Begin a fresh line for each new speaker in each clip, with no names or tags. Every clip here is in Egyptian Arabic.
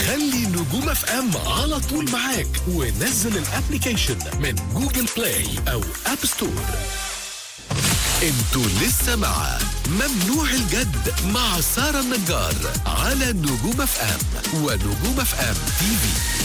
خلي نجوم اف ام على طول معاك ونزل الابليكيشن من جوجل بلاي او اب ستور انتوا لسه مع ممنوع الجد مع سارة النجار على نجوم اف ام ونجوم اف ام تي في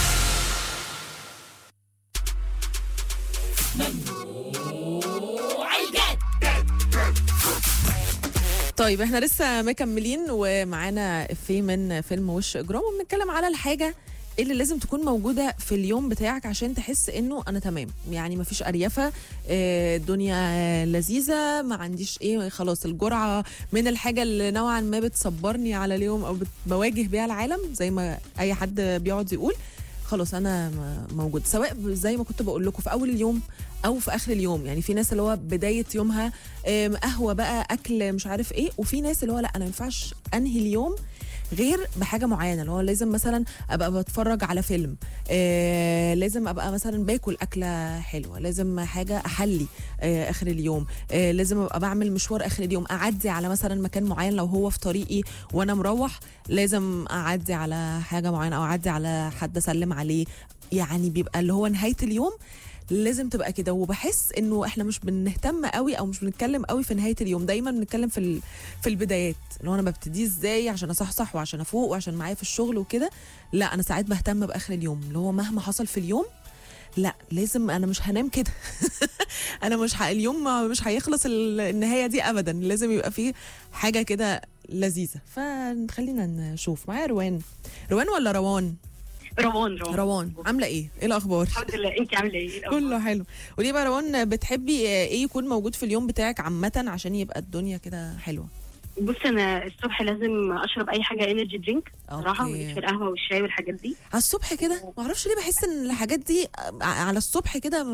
طيب احنا لسه مكملين ومعانا افيه من فيلم وش اجرام وبنتكلم على الحاجه اللي لازم تكون موجوده في اليوم بتاعك عشان تحس انه انا تمام يعني مفيش اريفه آه، الدنيا لذيذه ما عنديش ايه خلاص الجرعه من الحاجه اللي نوعا ما بتصبرني على اليوم او بت- بواجه بيها العالم زي ما اي حد بيقعد يقول خلاص انا م- موجود سواء زي ما كنت بقول لكم في اول اليوم او في اخر اليوم يعني في ناس اللي هو بدايه يومها آم، قهوه بقى اكل مش عارف ايه وفي ناس اللي هو لا انا ما ينفعش انهي اليوم غير بحاجه معينه اللي هو لازم مثلا ابقى بتفرج على فيلم آه لازم ابقى مثلا باكل اكله حلوه لازم حاجه احلي آه اخر اليوم آه لازم ابقى بعمل مشوار اخر اليوم اعدي على مثلا مكان معين لو هو في طريقي وانا مروح لازم اعدي على حاجه معينه او اعدي على حد اسلم عليه يعني بيبقى اللي هو نهايه اليوم لازم تبقى كده وبحس انه احنا مش بنهتم قوي او مش بنتكلم قوي في نهايه اليوم دايما بنتكلم في ال- في البدايات اللي هو انا ببتديه ازاي عشان اصحصح وعشان افوق وعشان معايا في الشغل وكده لا انا ساعات بهتم باخر اليوم اللي هو مهما حصل في اليوم لا لازم انا مش هنام كده انا مش ه... اليوم ما- مش هيخلص ال- النهايه دي ابدا لازم يبقى فيه حاجه كده لذيذه فخلينا نشوف معايا روان روان ولا روان
روان روان
روان عامله ايه ايه الاخبار
الحمد لله انت عامله ايه الأخبار؟
كله حلو وليه بقى روان بتحبي ايه يكون موجود في اليوم بتاعك عامه عشان يبقى الدنيا كده حلوه
بص انا الصبح لازم اشرب اي حاجه انرجي درينك صراحه
أوكي.
ماليش في القهوه والشاي والحاجات دي
على الصبح كده ما اعرفش ليه بحس ان الحاجات دي على الصبح كده